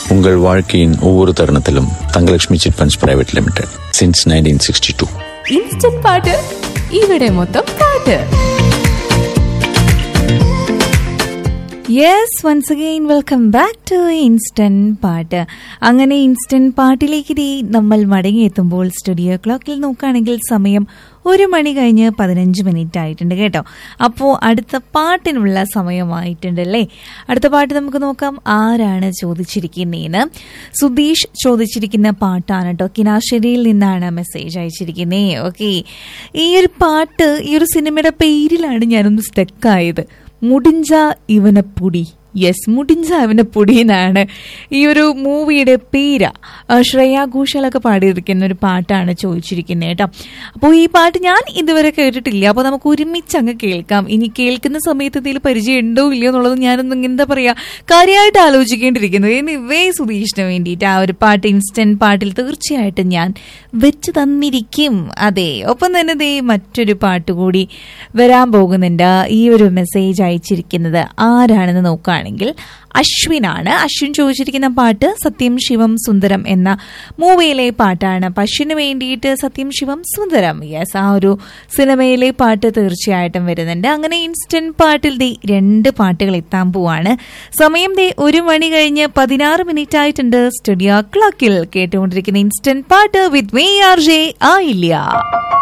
உங்கள் வாழ்க்கையின் ஒவ்வொரு தருணத்திலும் Thangalakshmi chit funds private limited since nineteen sixty two instant പാട്ട് ഇവിടെ മൊത്തം പാട്ട് yes once again welcome back to instant പാട്ട് അങ്ങനെ ഇൻസ്റ്റന്റ് പാട്ടിലേക്ക് ദേ നമ്മൾ മടങ്ങിയെത്തുമ്പോൾ സ്റ്റുഡിയോ ക്ലോക്കിൽ നോക്കുകയാണെങ്കിൽ സമയം ഒരു മണി കഴിഞ്ഞ് പതിനഞ്ച് മിനിറ്റ് ആയിട്ടുണ്ട് കേട്ടോ അപ്പോൾ അടുത്ത പാട്ടിനുള്ള സമയമായിട്ടുണ്ട് അല്ലേ അടുത്ത പാട്ട് നമുക്ക് നോക്കാം ആരാണ് ചോദിച്ചിരിക്കുന്നതെന്ന് സുധീഷ് ചോദിച്ചിരിക്കുന്ന പാട്ടാണ് കേട്ടോ കിനാശ്ശേരിയിൽ നിന്നാണ് മെസ്സേജ് അയച്ചിരിക്കുന്നത് ഓക്കെ ഈ ഒരു പാട്ട് ഈ ഒരു സിനിമയുടെ പേരിലാണ് ഞാനൊന്ന് സ്റ്റക്കായത് മുടിഞ്ച ഇവനപ്പൊടി യെസ് മുടിഞ്ച ഇവനപ്പൊടി എന്നാണ് ഈ ഒരു മൂവിയുടെ പേര് ആ, ശ്രേയ ഘോഷാലൊക്കെ പാടിയിരിക്കുന്ന ഒരു പാട്ടാണ് ചോദിച്ചിരിക്കുന്നത് കേട്ടോ അപ്പോൾ ഈ പാട്ട് ഞാൻ ഇതുവരെ കേട്ടിട്ടില്ല അപ്പോൾ നമുക്ക് ഒരുമിച്ച് അങ്ങ് കേൾക്കാം ഇനി കേൾക്കുന്ന സമയത്ത് എന്തെങ്കിലും പരിചയം ഉണ്ടോ ഇല്ലയോ എന്നുള്ളത് ഞാനൊന്നും എന്താ പറയാ കാര്യമായിട്ട് ആലോചിക്കേണ്ടിയിരിക്കുന്നു എനിവേ സുധീഷിന് വേണ്ടിയിട്ട് ആ ഒരു പാട്ട് ഇൻസ്റ്റന്റ് പാട്ടിൽ തീർച്ചയായിട്ടും ഞാൻ വെച്ച് തന്നിരിക്കും അതെ ഒപ്പം തന്നെ ദേ മറ്റൊരു പാട്ട് കൂടി വരാൻ പോകുന്നുണ്ട് ഈ ഒരു മെസ്സേജ് അയച്ചിരിക്കുന്നത് ആരാണെന്ന് നോക്കുകയാണെങ്കിൽ അശ്വിനാണ് അശ്വിൻ ചോദിച്ചിരിക്കുന്ന പാട്ട് സത്യം ശിവം സുന്ദരം എന്ന മൂവിയിലെ പാട്ടാണ് അപ്പൊ അശ്വിന് വേണ്ടിയിട്ട് സത്യം ശിവം സുന്ദരം യെസ് ആ ഒരു സിനിമയിലെ പാട്ട് തീർച്ചയായിട്ടും വരുന്നുണ്ട് അങ്ങനെ ഇൻസ്റ്റന്റ് പാട്ടിൽ ദേ രണ്ട് പാട്ടുകൾ എത്താൻ പോവാണ് സമയം ദേ ഒരു മണി കഴിഞ്ഞ് പതിനാറ് മിനിറ്റ് ആയിട്ടുണ്ട് സ്റ്റുഡിയോ ക്ലോക്കിൽ കേട്ടുകൊണ്ടിരിക്കുന്ന ഇൻസ്റ്റന്റ് പാട്ട് വിത്ത് മീ ആർ ജെ ആ ഇല്ല